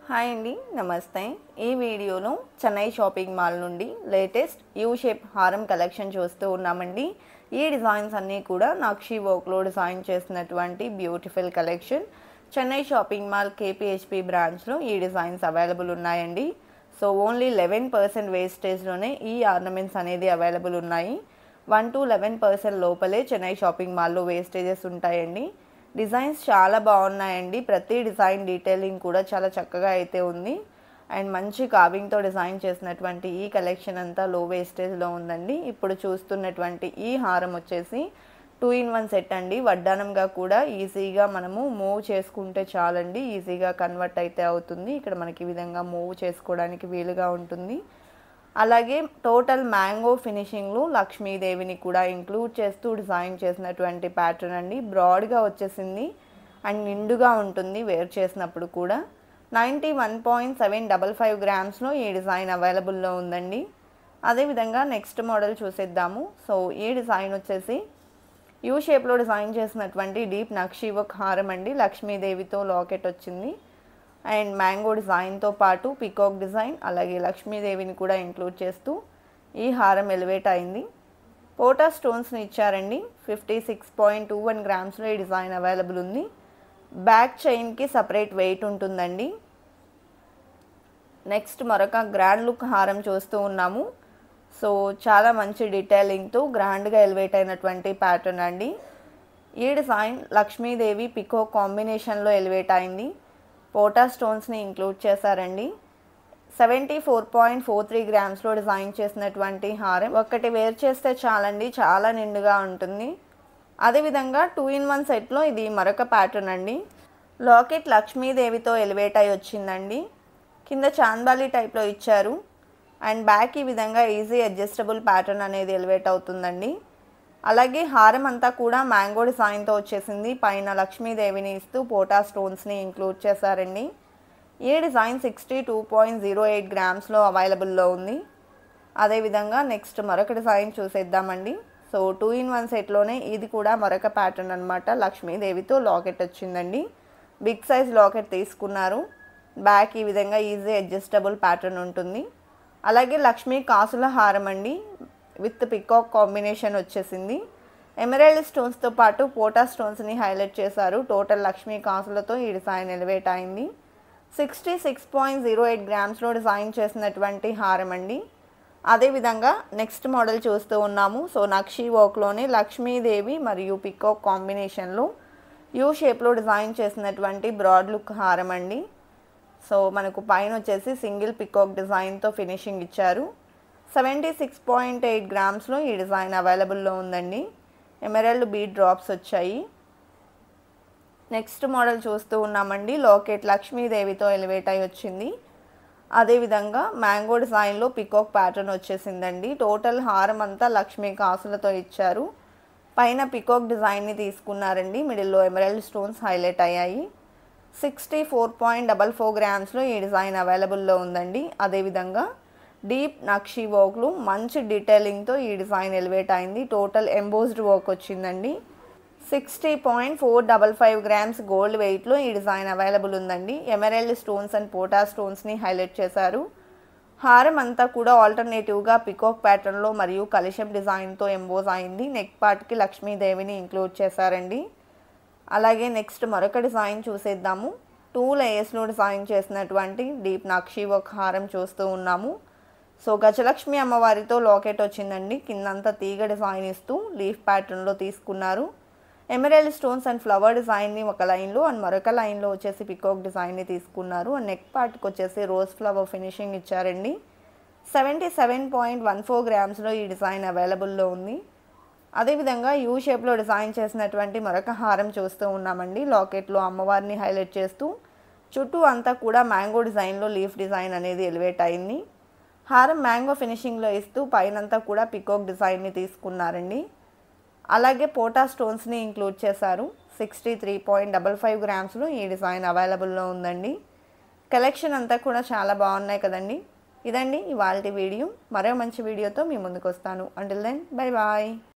hi అండి నమస్తే ఈ వీడియోలో చెన్నై షాపింగ్ మాల్ నుండి లేటెస్ట్ యూ షేప్ హారం కలెక్షన్ చూస్తూ ఉన్నామండి ఈ డిజైన్స్ అన్నీ కూడా నక్షి వర్క్లో డిజైన్ చేసినటువంటి beautiful collection Chennai shopping mall KPHB బ్రాంచ్లో ఈ డిజైన్స్ అవైలబుల్ ఉన్నాయండి సో ఓన్లీ లెవెన్ పర్సెంట్ వేస్టేజ్లోనే ఈ ఆర్నమెంట్స్ అనేది అవైలబుల్ ఉన్నాయి వన్ టు లెవెన్ పర్సెంట్ లోపలే చెన్నై షాపింగ్ మాల్లో వేస్టేజెస్ ఉంటాయండి డిజైన్స్ చాలా బాగున్నాయండి ప్రతి డిజైన్ డీటెయిలింగ్ కూడా చాలా చక్కగా అయితే ఉంది అండ్ మంచి కార్వింగ్తో డిజైన్ చేసినటువంటి ఈ కలెక్షన్ అంతా లో వేస్టేజ్లో ఉందండి ఇప్పుడు చూస్తున్నటువంటి ఈ హారం వచ్చేసి టూ ఇన్ వన్ సెట్ అండి వడ్డానంగా కూడా ఈజీగా మనము మూవ్ చేసుకుంటే చాలండి ఈజీగా కన్వర్ట్ అయితే అవుతుంది ఇక్కడ మనకి ఈ విధంగా మూవ్ చేసుకోవడానికి వీలుగా ఉంటుంది అలాగే టోటల్ మ్యాంగో ఫినిషింగ్లో లక్ష్మీదేవిని కూడా ఇంక్లూడ్ చేస్తూ డిజైన్ చేసినటువంటి ప్యాటర్న్ అండి బ్రాడ్గా వచ్చేసింది అండ్ నిండుగా ఉంటుంది వేర్ చేసినప్పుడు కూడా ninety one point seven double five గ్రామ్స్లో ఈ డిజైన్ అవైలబుల్లో ఉందండి అదేవిధంగా నెక్స్ట్ మోడల్ చూసేద్దాము సో ఈ డిజైన్ వచ్చేసి యూ షేప్లో డిజైన్ చేసినటువంటి డీప్ నక్షి వర్క్ హారం అండి లక్ష్మీదేవితో లాకెట్ వచ్చింది అండ్ మ్యాంగో డిజైన్తో పాటు పికాక్ డిజైన్ అలాగే లక్ష్మీదేవిని కూడా ఇంక్లూడ్ చేస్తూ ఈ హారం ఎలివేట్ అయింది పోటా స్టోన్స్ని ఇచ్చారండి fifty six point two one గ్రామ్స్లో ఈ డిజైన్ అవైలబుల్ ఉంది బ్యాక్ చైన్కి సపరేట్ వెయిట్ ఉంటుందండి నెక్స్ట్ మరొక గ్రాండ్ లుక్ హారం చూస్తూ ఉన్నాము సో చాలా మంచి డీటెయిలింగ్తో గ్రాండ్గా ఎలివేట్ అయినటువంటి ప్యాటర్న్ అండి ఈ డిజైన్ లక్ష్మీదేవి పికో కాంబినేషన్లో ఎలివేట్ అయింది పోటా స్టోన్స్ని ఇంక్లూడ్ చేశారండి seventy four point four three గ్రామ్స్లో డిజైన్ చేసినటువంటి హారం ఒక్కటి వేర్ చేస్తే చాలండి చాలా నిండుగా ఉంటుంది అదేవిధంగా టూ ఇన్ వన్ సెట్లో ఇది మరొక ప్యాటర్న్ అండి లాకెట్ లక్ష్మీదేవితో ఎలివేట్ అయి వచ్చిందండి కింద చాందాలి టైప్లో ఇచ్చారు అండ్ బ్యాక్ ఈ విధంగా ఈజీ అడ్జస్టబుల్ ప్యాటర్న్ అనేది ఎలివేట్ అవుతుందండి అలాగే హారం అంతా కూడా మ్యాంగో డిజైన్తో వచ్చేసింది పైన లక్ష్మీదేవిని ఇస్తూ పోటా స్టోన్స్ని ఇంక్లూడ్ చేశారండి ఈ design sixty two point zero eight గ్రామ్స్లో అవైలబుల్లో ఉంది అదేవిధంగా నెక్స్ట్ మరొక డిజైన్ చూసేద్దామండి సో టూ ఇన్ వన్ సెట్లోనే ఇది కూడా మరొక ప్యాటర్న్ అనమాట లక్ష్మీదేవితో లాకెట్ వచ్చిందండి బిగ్ సైజ్ లాకెట్ తీసుకున్నారు బ్యాక్ ఈ విధంగా ఈజీ అడ్జస్టబుల్ ప్యాటర్న్ ఉంటుంది అలాగే లక్ష్మీ కాసుల హారం అండి విత్ పికాక్ కాంబినేషన్ వచ్చేసింది ఎమరాల్డ్ స్టోన్స్తో పాటు పోటా స్టోన్స్ని హైలైట్ చేశారు టోటల్ లక్ష్మీ కాసులతో ఈ డిజైన్ ఎలివేట్ అయింది sixty six point zero eight గ్రామ్స్లో డిజైన్ చేసినటువంటి హారం అండి అదేవిధంగా నెక్స్ట్ మోడల్ చూస్తూ ఉన్నాము సో నక్షి వర్క్లోనే లక్ష్మీదేవి మరియు పికాక్ కాంబినేషన్లో యూ షేప్లో డిజైన్ చేసినటువంటి బ్రాడ్ లుక్ హారం అండి సో మనకు పైన వచ్చేసి సింగిల్ పికాక్ డిజైన్తో ఫినిషింగ్ ఇచ్చారు సెవెంటీ సిక్స్ పాయింట్ ఎయిట్ గ్రామ్స్లో ఈ డిజైన్ అవైలబుల్లో ఉందండి ఎమెరల్డ్ బీడ్ డ్రాప్స్ వచ్చాయి నెక్స్ట్ మోడల్ చూస్తూ ఉన్నామండి లాకెట్ లక్ష్మీదేవితో ఎలివేట్ అయి వచ్చింది అదేవిధంగా మ్యాంగో డిజైన్లో పికాక్ ప్యాటర్న్ వచ్చేసిందండి టోటల్ హారం అంతా లక్ష్మీ కాసులతో ఇచ్చారు పైన పికాక్ డిజైన్ని తీసుకున్నారండి మిడిల్లో ఎమరల్డ్ స్టోన్స్ హైలైట్ అయ్యాయి sixty four point double four గ్రామ్స్లో ఈ డిజైన్ అవైలబుల్లో ఉందండి అదేవిధంగా డీప్ నక్షి వర్క్లు మంచి డీటెయిలింగ్తో ఈ డిజైన్ ఎలివేట్ అయింది టోటల్ ఎంబోస్డ్ వర్క్ వచ్చిందండి sixty point four double five grams gold వెయిట్లో ఈ డిజైన్ అవైలబుల్ ఉందండి ఎమరెల్డ్ స్టోన్స్ అండ్ పోటా స్టోన్స్ని హైలైట్ చేశారు హారం అంతా కూడా ఆల్టర్నేటివ్గా పికాక్ ప్యాటర్న్లో మరియు కలిషం డిజైన్తో ఎంబోజ్ అయింది నెక్ పార్ట్కి లక్ష్మీదేవిని ఇంక్లూడ్ చేశారండి అలాగే నెక్స్ట్ మరొక డిజైన్ చూసేద్దాము టూ లేయర్స్లో డిజైన్ చేసినటువంటి డీప్ నక్షి వర్క్ హారం చూస్తూ ఉన్నాము సో గజలక్ష్మి అమ్మవారితో లాకెట్ వచ్చిందండి కిందంతా తీగ డిజైన్ ఇస్తూ లీఫ్ ప్యాటర్న్లో తీసుకున్నారు ఎమరాల్డ్ స్టోన్స్ అండ్ ఫ్లవర్ డిజైన్ని ఒక లైన్లో అండ్ మరొక లైన్లో వచ్చేసి పికాక్ డిజైన్ని తీసుకున్నారు అండ్ నెక్ పార్ట్కి వచ్చేసి రోజ్ ఫ్లవర్ ఫినిషింగ్ ఇచ్చారండి seventy seven point one four గ్రామ్స్లో ఈ డిజైన్ అవైలబుల్లో ఉంది అదేవిధంగా యూ షేప్లో డిజైన్ చేసినటువంటి మరొక హారం చూస్తూ ఉన్నామండి లాకెట్లో అమ్మవారిని హైలైట్ చేస్తూ చుట్టూ అంతా కూడా మ్యాంగో డిజైన్లో లీఫ్ డిజైన్ అనేది ఎలివేట్ అయింది హారం మ్యాంగో ఫినిషింగ్లో ఇస్తూ పైనంతా కూడా పికోక్ డిజైన్ని తీసుకున్నారండి అలాగే పోటా స్టోన్స్ని ఇంక్లూడ్ చేశారు sixty three point double five గ్రామ్స్లో ఈ డిజైన్ అవైలబుల్లో ఉందండి కలెక్షన్ అంతా కూడా చాలా బాగున్నాయి కదండి ఇదండి ఇవాళ వీడియో మరో మంచి వీడియోతో మీ ముందుకు వస్తాను అంటిల్ దెన్ బై బాయ్